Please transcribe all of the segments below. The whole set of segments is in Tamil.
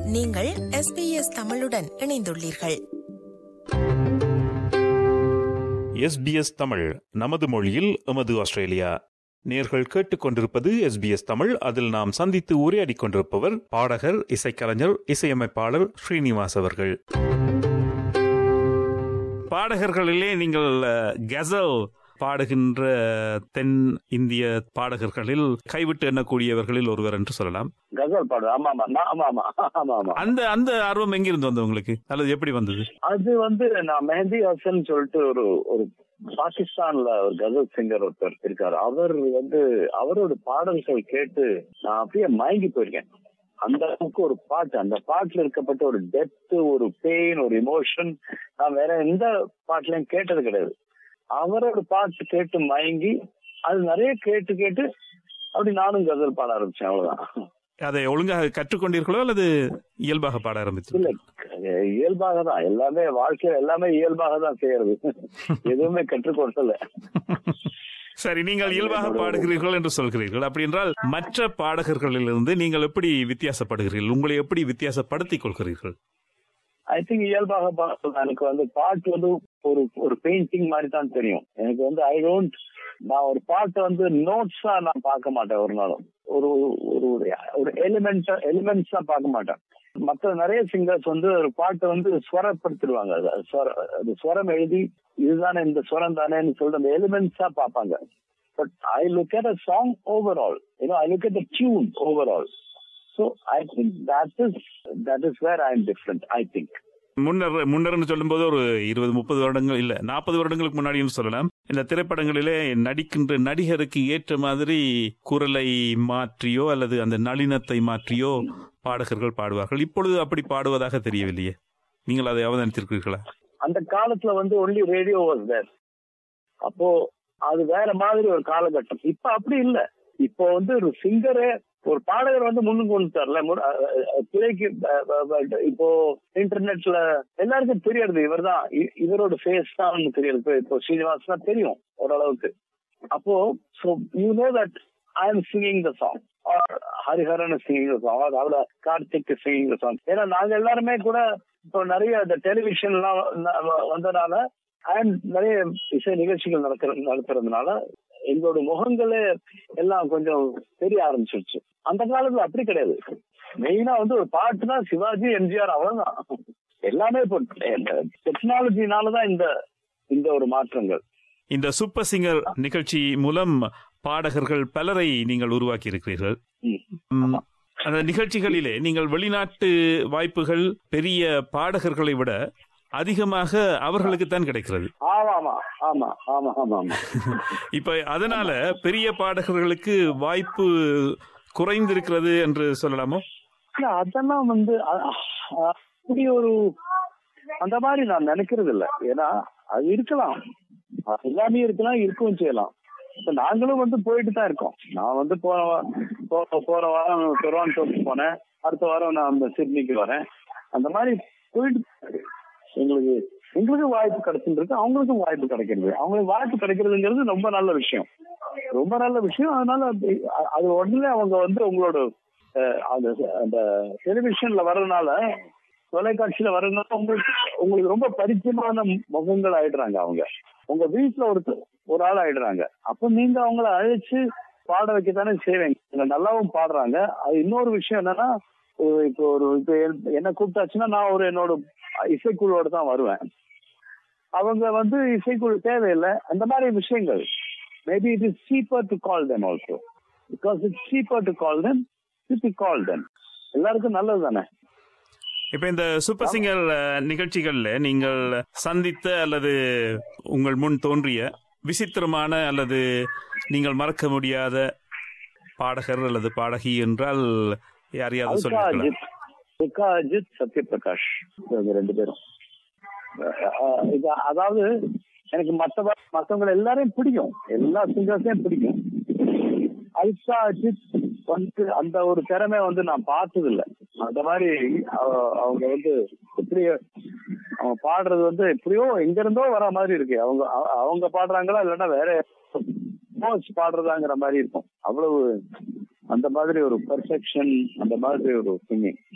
நீங்கள் எஸ்பிஎஸ் தமிழுடன் இணைந்துள்ளீர்கள் எஸ்பிஎஸ் தமிழ் நமது மொழியில் எமது ஆஸ்திரேலியா நேர்கள் கேட்டுக்கொண்டிருப்பது எஸ்பிஎஸ் தமிழ் அதில் நாம் சந்தித்து உரையாடிக் கொண்டிருப்பவர் பாடகர் இசைக்கலைஞர் இசையமைப்பாளர் ஸ்ரீனிவாஸ் அவர்கள் பாடகர்களிலே நீங்கள் கசல் பாடுகின்ற தென் இந்திய பாடகர்களில் கைவிட்டு எண்ணக்கூடியவர்களில் ஒருவர் என்று சொல்லலாம் கசல் பாடு ஆமா ஆமா நான் ஆமா ஆமா ஆமா ஆமா அந்த அந்த ஆர்வம் எங்கிருந்து வந்தது உங்களுக்கு அல்லது எப்படி வந்தது அது வந்து நான் மெஹந்தி ஹசன் சொல்லிட்டு ஒரு ஒரு பாகிஸ்தான்ல ஒரு கசல் சிங்கர் ஒருத்தர் இருக்காரு அவர் வந்து அவரோட பாடல்கள் கேட்டு நான் அப்படியே மயங்கி போயிருக்கேன் அந்த அளவுக்கு ஒரு பாட்டு அந்த பாட்டுல இருக்கப்பட்ட ஒரு டெப்த் ஒரு பெயின் ஒரு இமோஷன் நான் வேற எந்த பாட்டுலயும் கேட்டது கிடையாது அவரோட பாட்டு கேட்டு மயங்கி அது நிறைய கேட்டு கேட்டு அப்படி நானும் கசல் பாட ஆரம்பிச்சேன் அவ்வளவுதான் அதை ஒழுங்காக கற்றுக்கொண்டீர்களோ அல்லது இயல்பாக பாட ஆரம்பித்து இல்ல இயல்பாக தான் எல்லாமே வாழ்க்கையில எல்லாமே இயல்பாக தான் செய்யறது எதுவுமே கற்றுக்கொடுத்தல சரி நீங்கள் இயல்பாக பாடுகிறீர்கள் என்று சொல்கிறீர்கள் அப்படி என்றால் மற்ற பாடகர்களிலிருந்து நீங்கள் எப்படி வித்தியாசப்படுகிறீர்கள் உங்களை எப்படி வித்தியாசப்படுத்திக் கொள்கிறீர்கள் ஐ திங்க் இயல்பாக பாடுறது எனக்கு வந்து பாட்டு வந்து ஒரு ஒரு பெயிண்டிங் மாதிரி தான் தெரியும் எனக்கு வந்து ஐ டோன்ட் நான் ஒரு பாட்டை வந்து நோட்ஸா நான் பார்க்க மாட்டேன் ஒரு நாளும் ஒரு ஒரு ஒரு எலிமெண்ட் எலிமெண்ட்ஸா பார்க்க மாட்டேன் மற்ற நிறைய சிங்கர்ஸ் வந்து ஒரு பாட்டை வந்து ஸ்வரப்படுத்திடுவாங்க அது ஸ்வர அது ஸ்வரம் எழுதி இதுதானே இந்த ஸ்வரம் தானேன்னு சொல்லிட்டு அந்த எலிமெண்ட்ஸா பார்ப்பாங்க but I look at a song overall you know I look at the tune overall so I think that is that is where I am different I think முன்னர் முன்னர்னு சொல்லும்போது ஒரு இருபது முப்பது வருடங்கள் இல்ல நாற்பது வருடங்களுக்கு முன்னாடின்னு சொல்லலாம் இந்த திரைப்படங்களிலே நடிக்கின்ற நடிகருக்கு ஏற்ற மாதிரி குரலை மாற்றியோ அல்லது அந்த நளினத்தை மாற்றியோ பாடகர்கள் பாடுவார்கள் இப்பொழுது அப்படி பாடுவதாக தெரியவில்லையே நீங்கள் அதை அவதானித்திருக்கிறீர்களா அந்த காலத்துல வந்து ஒன்லி ரேடியோ வாஸ் தேர் அப்போ அது வேற மாதிரி ஒரு காலகட்டம் இப்ப அப்படி இல்ல இப்போ வந்து ஒரு சிங்கரே ஒரு பாடகர் வந்து முன்னுக்கு கொண்டு தரல திரைக்கு இப்போ இன்டர்நெட்ல எல்லாருக்கும் தெரியறது இவர் தான் இவரோட ஃபேஸ் தான் தெரியுது இப்போ ஸ்ரீனிவாஸ் தான் தெரியும் ஓரளவுக்கு அப்போ you know that I am singing the song Hariharan singing the song அவ்வளோ கார்த்திக் சிங்கிங் த சாங் ஏன்னா நாங்க எல்லாருமே கூட இப்போ நிறைய இந்த டெலிவிஷன் எல்லாம் வந்ததுனால அண்ட் நிறைய இசை நிகழ்ச்சிகள் நடக்கிற நடத்துறதுனால எங்களோட முகங்களே எல்லாம் கொஞ்சம் தெரிய ஆரம்பிச்சிருச்சு அந்த காலத்துல அப்படி கிடையாது மெயினா வந்து ஒரு பாட்டுனா சிவாஜி எம்ஜிஆர் அவ்வளவுதான் எல்லாமே இப்போ டெக்னாலஜினாலதான் இந்த இந்த ஒரு மாற்றங்கள் இந்த சூப்பர் சிங்கர் நிகழ்ச்சி மூலம் பாடகர்கள் பலரை நீங்கள் உருவாக்கி இருக்கிறீர்கள் அந்த நிகழ்ச்சிகளிலே நீங்கள் வெளிநாட்டு வாய்ப்புகள் பெரிய பாடகர்களை விட அதிகமாக அவர்களுக்கு தான் கிடைக்கிறது ஆமா ஆமா ஆமா ஆமா ஆமா இப்ப அதனால பெரிய பாடகர்களுக்கு வாய்ப்பு குறைந்திருக்கிறது என்று சொல்லலாமோ அதெல்லாம் வந்து அப்படி ஒரு அந்த மாதிரி நான் நினைக்கிறது இல்ல ஏன்னா அது இருக்கலாம் எல்லாமே இருக்கலாம் இருக்கவும் செய்யலாம் இப்ப நாங்களும் வந்து போயிட்டு தான் இருக்கோம் நான் வந்து போன போற வாரம் டொராண்டோக்கு போனேன் அடுத்த வாரம் நான் அந்த சிட்னிக்கு வரேன் அந்த மாதிரி போயிட்டு எங்களுக்கு எங்களுக்கு வாய்ப்பு கிடைச்சிருக்கு அவங்களுக்கும் வாய்ப்பு கிடைக்கிறது அவங்களுக்கு வாய்ப்பு கிடைக்கிறதுங்கிறது ரொம்ப நல்ல விஷயம் ரொம்ப நல்ல விஷயம் அதனால அது உடனே அவங்க வந்து உங்களோட அந்த டெலிவிஷன்ல வர்றதுனால தொலைக்காட்சியில வர்றதுனால உங்களுக்கு உங்களுக்கு ரொம்ப பரிச்சயமான முகங்கள் ஆயிடுறாங்க அவங்க உங்க வீட்டுல ஒரு ஒரு ஆள் ஆயிடுறாங்க அப்ப நீங்க அவங்கள அழைச்சு பாட வைக்கத்தானே செய்வீங்க நல்லாவும் பாடுறாங்க அது இன்னொரு விஷயம் என்னன்னா இப்போ ஒரு இப்போ என்ன கூப்பிட்டாச்சுன்னா நான் ஒரு என்னோட இசைக்குழுவோட தான் வருவேன் அவங்க வந்து இசைக்குழு தேவையில்லை அந்த மாதிரி விஷயங்கள் maybe it is cheaper to call them also because it's cheaper to call them to call them எல்லாருக்கும் நல்லது தானே இப்ப இந்த சூப்பர் சிங்கர் நிகழ்ச்சிகள்ல நீங்கள் சந்தித்த அல்லது உங்கள் முன் தோன்றிய விசித்திரமான அல்லது நீங்கள் மறக்க முடியாத பாடகர் அல்லது பாடகி என்றால் யாரையாவது சொல்லுங்க அஜித் சத்யபிரகாஷ் ரெண்டு பேரும் அதாவது எனக்கு மத்த மத்தவங்க எல்லாரையும் பிடிக்கும் எல்லா சிங்கர்ஸையும் பிடிக்கும் அல்சா அஜித் வந்து அந்த ஒரு திறமை வந்து நான் பார்த்தது இல்ல அந்த மாதிரி அவங்க வந்து எப்படி அவங்க பாடுறது வந்து எப்படியோ எங்க இருந்தோ வர மாதிரி இருக்கு அவங்க அவங்க பாடுறாங்களா இல்லைன்னா வேற பாடுறதாங்கிற மாதிரி இருக்கும் அவ்வளவு அந்த மாதிரி ஒரு பெர்ஃபெக்ஷன் அந்த மாதிரி ஒரு சிங்கிங் அந்த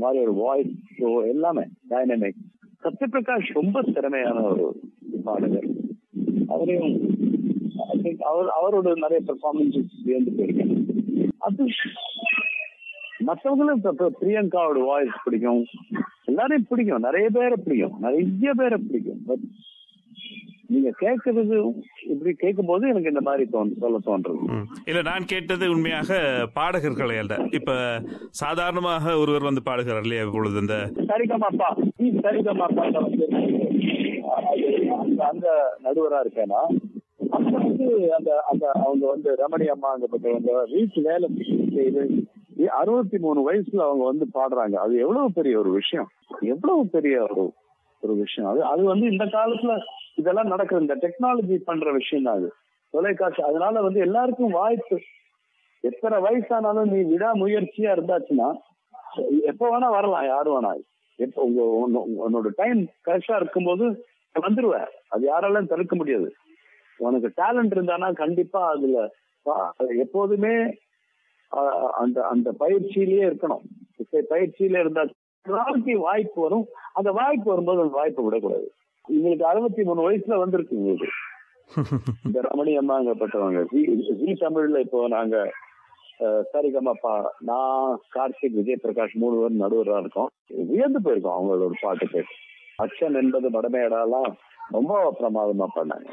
மாதிரி ஒரு வாய்ஸ் எல்லாமே டைனமிக் சத்யபிரகாஷ் ரொம்ப திறமையான ஒரு பாடகர் அவரையும் I think அவர் அவரோட நிறைய பெர்ஃபார்மன்ஸஸ் வியந்து போயிருக்கேன் அது மற்றவங்களும் இப்ப இப்ப பிரியங்காவோட வாய்ஸ் பிடிக்கும் எல்லாரையும் பிடிக்கும் நிறைய பேரை பிடிக்கும் நிறைய பேரை பிடிக்கும் பட் நீங்க கேட்கறது இப்படி கேட்கும் போது எனக்கு இந்த மாதிரி தோன்று சொல்ல தோன்றது ம். இல்ல நான் கேட்டது உண்மையாக பாடகர்களை அல்ல இப்ப சாதாரணமாக ஒருவர் வந்து பாடுகிறார் இல்லையா இப்பொழுது இந்த சரிகமாப்பா நீ சரிகமாப்பா வந்து அது அந்த அந்த நடுவரா இருக்கேன்னா அப்ப வந்து அந்த அந்த அவங்க வந்து ரமணி அம்மாங்கப்பட்டவங்க வீட்டு வேலை செய்து அறுபத்தி மூணு வயசுல அவங்க வந்து பாடுறாங்க அது எவ்வளவு பெரிய ஒரு விஷயம் எவ்வளவு பெரிய ஒரு ஒரு விஷயம் அது அது வந்து இந்த காலத்துல இதெல்லாம் நடக்குது இந்த டெக்னாலஜி பண்ற விஷயம் தான் அது தொலைக்காட்சி அதனால வந்து எல்லாருக்கும் வாய்ப்பு எத்தனை வயசானாலும் நீ விடா முயற்சியா இருந்தாச்சுன்னா எப்ப வேணா வரலாம் யாரு வேணா எப்ப உங்க உன்ன- உன்னோட டைம் கரெக்டா இருக்கும்போது வந்துருவ அது யாராலும் தடுக்க முடியாது உனக்கு டேலண்ட் இருந்தானா கண்டிப்பா அதுல பா- எப்போதுமே ஆஹ், அந்த அந்த பயிற்சியிலேயே இருக்கணும் இசை பயிற்சியிலே இருந்தா நாளைக்கு வாய்ப்பு வரும் அந்த வாய்ப்பு வரும்போது அந்த வாய்ப்பை விடக்கூடாது உங்களுக்கு அறுபத்தி மூணு வயசுல வந்திருக்கு உங்களுக்கு இந்த ரமணி அம்மாங்கப்பட்டவங்க ஜி ஜி தமிழ்ல இப்போ நாங்க அஹ், சரிகமப்பா நான் கார்த்திக் விஜய் பிரகாஷ் மூணு பேரும் நடுவரா இருக்கோம் வியந்து போயிருக்கோம் அவங்களோட ஒரு பாட்டு கேட்டு அச்சன் என்பது மடமையடாலாம் ரொம்ப பிரமாதமா பண்ணாங்க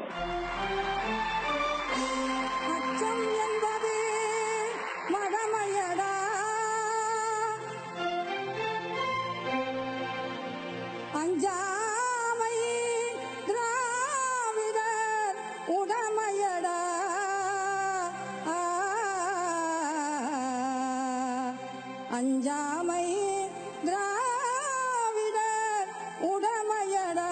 அச்சம் என்பது மடமையடா அஞ்சாமை திராவிடர் உடமையடா ஆ, அஞ்சாமை திராவிடர் உடமையடா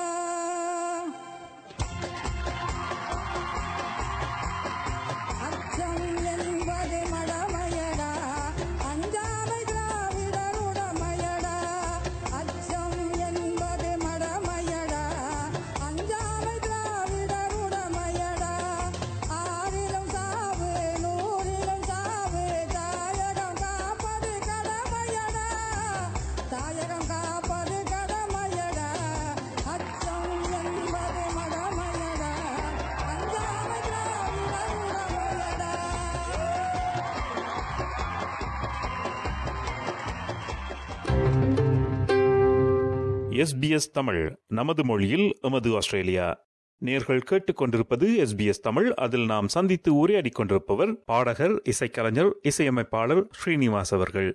அச்சம் என்பது மடமையடா அஞ்சாமை திராவிடர் உடமையடா அச்சம் என்பது மடமையடா அஞ்சாமை திராவிடர் உடமையடா ஆறிலும் சாவு நூறிலும் சாவு தாயகம் காப்பது கடமையடா தாயகம் காப்பது கடமையடா அச்சம் என்பது மடமையடா அஞ்சாமை திராவிடர் உடமையடா எஸ்பிஎஸ் தமிழ் நமது மொழியில் எமது ஆஸ்திரேலியா நேர்கள் கேட்டுக்கொண்டிருப்பது எஸ்பிஎஸ் தமிழ் அதில் நாம் சந்தித்து உரையாடிக் கொண்டிருப்பவர் பாடகர் இசைக்கலைஞர் இசையமைப்பாளர் ஸ்ரீனிவாஸ் அவர்கள்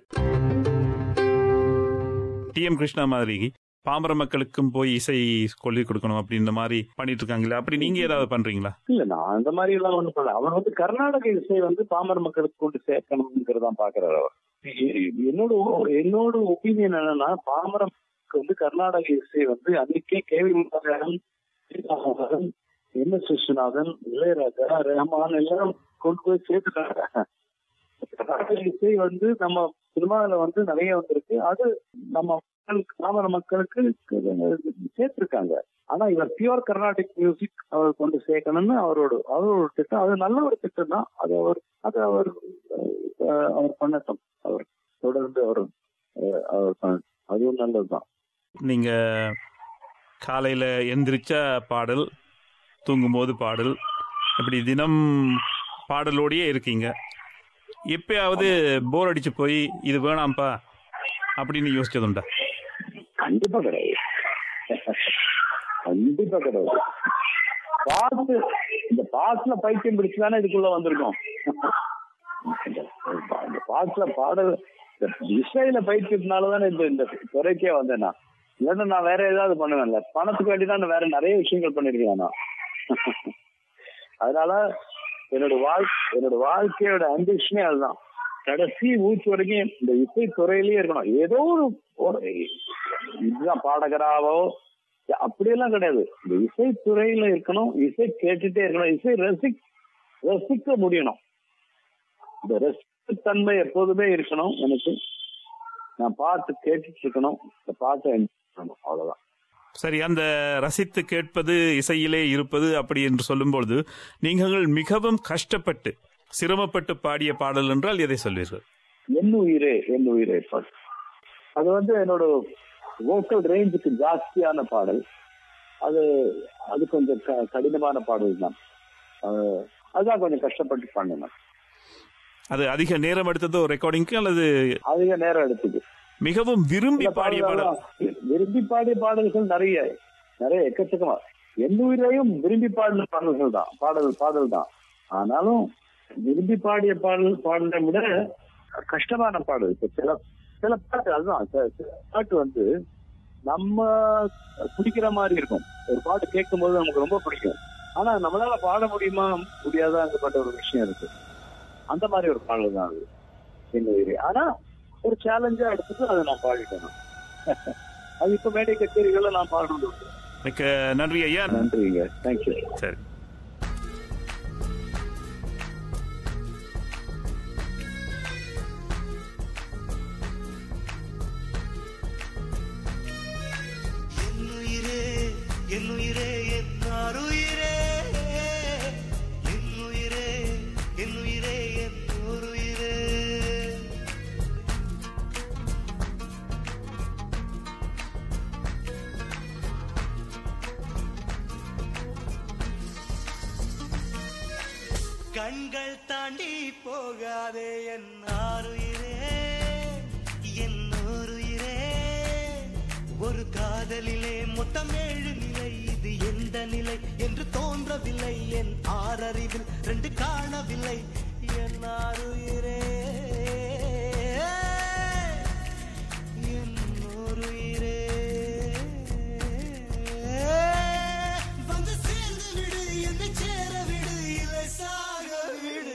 டி எம் கிருஷ்ணா மாதிரி பாமர மக்களுக்கும் போய் இசை சொல்லிக் கொடுக்கணும் அப்படின்ற மாதிரி பண்ணிட்டு இருக்காங்களா அப்படி நீங்க ஏதாவது பண்றீங்களா இல்ல நான் அந்த மாதிரி எல்லாம் ஒண்ணும் பண்ணல அவர் வந்து கர்நாடக இசை வந்து பாமர மக்களுக்கு கொண்டு சேர்க்கணுங்கிறதான் பாக்குறாரு அவர் எ- எ- என்னோட ஒ- என்னோட ஒப்பீனியன் என்னன்னா பாமர மக்களுக்கு வந்து கர்நாடக இசை வந்து அன்னைக்கே KV Murugan Seetharaman M S Viswanathan Ilaiyaraaja Rahman எல்லாம் கொண்டு போய் சேர்த்துட்டாங்க கர்நாடக இசை வந்து நம்ம சினிமாவில வந்து நிறைய வந்திருக்கு அது நம்ம மக்களுக்கு பாமர மக்களுக்கு சேர்த்திருக்காங்க ஆனா இவர் பியூர் கர்நாடிக் மியூசிக் அவர் கொண்டு சேர்க்கணும்னு அவரோட அவரோட திட்டம் அது நல்ல ஒரு திட்டம் தான் அது அவர் அது அவர் அஹ், அவர் பண்ணட்டும் அவர் தொடர்ந்து அவர் அஹ், அவர் பண்ணட்டும். அதுவும் நல்லதுதான் நீங்க காலையில எந்திரிச்சா பாடல் தூங்கும்போது பாடல் இப்படி தினம் பாடலோடயே இருக்கீங்க எப்பயாவது போர் அடிச்சு போய் இது வேணாம்ப்பா அப்படின்னு யோசிச்சதுண்டா கண்டிப்பா கிடையாது கண்டிப்பா கிடையாது பாட்டு இந்த பாட்டுல பைத்தியம் பிடிச்சுதானே இதுக்குள்ள வந்திருக்கோம் இந்த பாட்டுல பாடல் இந்த இசையில பைத்தியத்தினாலதானே இந்த இந்த துறைக்கே வந்தேன் நான் இல்லைன்னா நான் வேற ஏதாவது பண்ணுவேன்ல பணத்துக்கு வேண்டி தான் நான் வேற நிறைய விஷயங்கள் பண்ணிருக்கேன் நான் அதனால என்னோட வாழ் என்னோட வாழ்க்கையோட அம்பிஷனே அதுதான் கடைசி மூச்சு வரைக்கும் இந்த இசை துறையிலேயே இருக்கணும் ஏதோ ஒரு ஒரு- இதுதான் பாடகராவோ அப்படியெல்லாம் கிடையாது இந்த இசை துறையில இருக்கணும் இசை கேட்டுட்டே இருக்கணும் இசை ரசி ரசிக்க முடியணும் இந்த ரசித்தன்மை எப்போதுமே இருக்கணும் எனக்கு நான் பாட்டு கேட்டுட்டு இருக்கணும் இந்த பாட்டை enjoy பண்ணணும் அவ்வளவுதான் சரி அந்த ரசித்து கேட்பது இசையிலே இருப்பது அப்படி என்று சொல்லும்பொழுது நீங்கள் மிகவும் கஷ்டப்பட்டு சிரமப்பட்டு பாடிய பாடல் என்றால் எதை சொல்வீர்கள் என் உயிரே என் உயிரே பாட்டு அது வந்து என்னோட வோக்கல் ரேஞ்சுக்கு ஜாஸ்தியான பாடல் அது அது கொஞ்சம் க- கடினமான பாடல் தான் அஹ், அதுதான் கொஞ்சம் கஷ்டப்பட்டு பண்ணேன் அது அதிக நேரம் எடுத்ததோ ரெக்கார்டிங்க்கு அல்லது அதிக நேரம் எடுத்துக்கு மிகவும் விரும்பி சில பாடிய பாடல் பாடல்கள் விரும்பி பாடிய பாடல்கள் நிறைய நிறைய எக்கச்சக்கமா எந்த உயிரையும் விரும்பி பாடின பாடல்கள் தான் பாடல் பாடல் தான் ஆனாலும் விரும்பி பாடிய பாடல் பாடலை விட கஷ்டமான பாடல் இப்ப சில சில பாட்டு அதுதான் சில சில பாட்டு வந்து நம்ம பிடிக்கிற மாதிரி இருக்கும் ஒரு பாட்டு கேட்கும்போது நமக்கு ரொம்ப பிடிக்கும் ஆனா நம்மளால பாட முடியுமா முடியாதாங்கப்பட்ட ஒரு விஷயம் இருக்கு அந்த மாதிரி ஒரு பாடல் தான் அது எங்க உயிரே ஆனா ஒரு சேலஞ்சா எடுத்துட்டு அதை நான் பாடிட்டேன் நான். அது இப்ப மேடை கச்சேரிகள்ல நான் பாடுறது உண்டு. மிக்க நன்றி ஐயா நன்றிங்க தேங்க்யூ சரி என்னுயிரே என்னுயிரே என்னாருயிரே என்னுயிரே என்னுயிரே என்னோருயிரே கண்கள் தாண்டி போகாதே என் ஆறுயிரே என்னோருயிரே ஒரு காதலிலே மொத்தம் ஏழு நிலை இது எந்த நிலை என்று தோன்றவில்லை என் ஆறறிவில் ரெண்டு காணவில்லை என் ஆறுயிரே என்னோருயிரே வந்து சேர்ந்து விடு என்னை சேர விடு இல்லை சாக விடு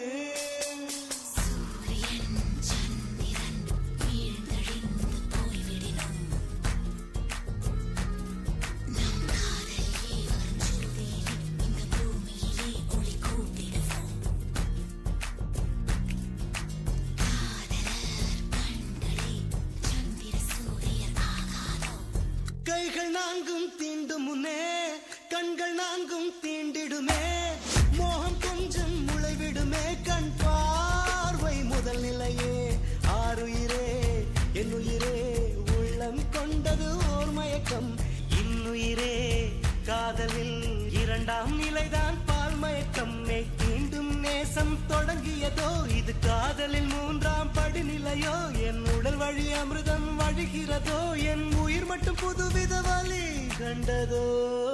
கைகள் நான்கும் தீண்டும் முன்னே கண்கள் நான்கும் தீண்டிடுமே மோகம் கொஞ்சம் முளைவிடுமே கண் பார்வை முதல் நிலையே ஆறுயிரே என்னுயிரே உள்ளம் கொண்டது ஓர் மயக்கம் இன்னுயிரே காதலில் இரண்டாம் நிலைதான் பால் மயக்கம் மே தீண்டும் நேசம் தொடங்கியதோ இது காதலில் மூன்றாம் படிநிலையோ என் உடல் வழி அமிர்தம் வழிகிறதோ என் உயிர் மட்டும் புதுவித வழி கண்டதோ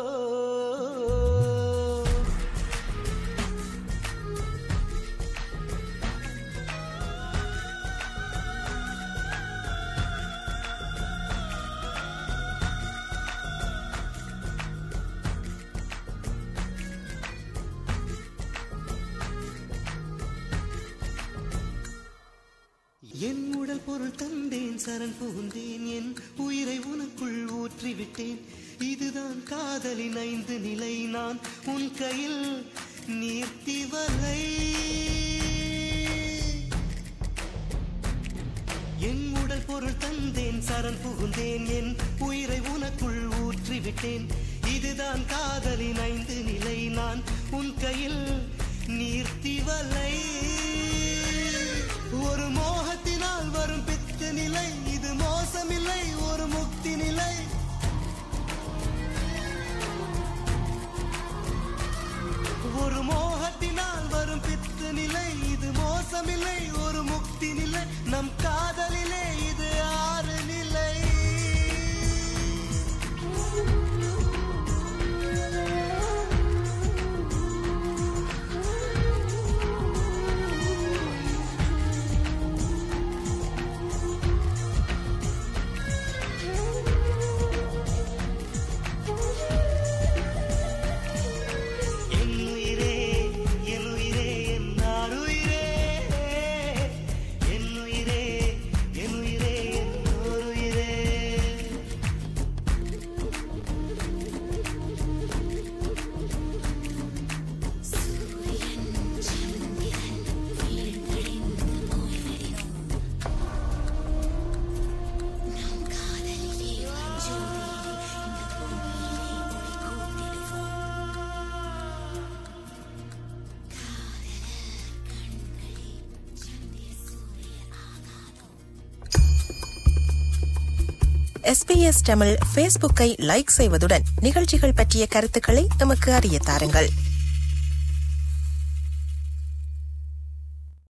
என் உடல் பொருள் தந்தேன் சரண் புகுந்தேன் என் உயிரை உனக்குள் ஊற்றிவிட்டேன் இதுதான் காதலின் ஐந்து நிலை நான் உன் கையில் நீர்த்தி வலை என் உடல் பொருள் தந்தேன் சரண் புகுந்தேன் என் உயிரை உனக்குள் ஊற்றிவிட்டேன் இதுதான் காதலின் ஐந்து நிலை நான் உன் கையில் நீர்த்தி வலை ஒரு மோகத்தினால் வரும் பித்து நிலை இது மோசமில்லை ஒரு முக்தி நிலை ஒரு மோகத்தினால் வரும் பித்து நிலை இது மோசமில்லை ஒரு முக்தி நிலை நம் காதலிலே இது ஆறு நிலை எஸ்பிஎஸ் தமிழ் ஃபேஸ்புக்கை லைக் செய்வதுடன் நிகழ்ச்சிகள் பற்றிய கருத்துக்களை எமக்கு அறிய தாருங்கள்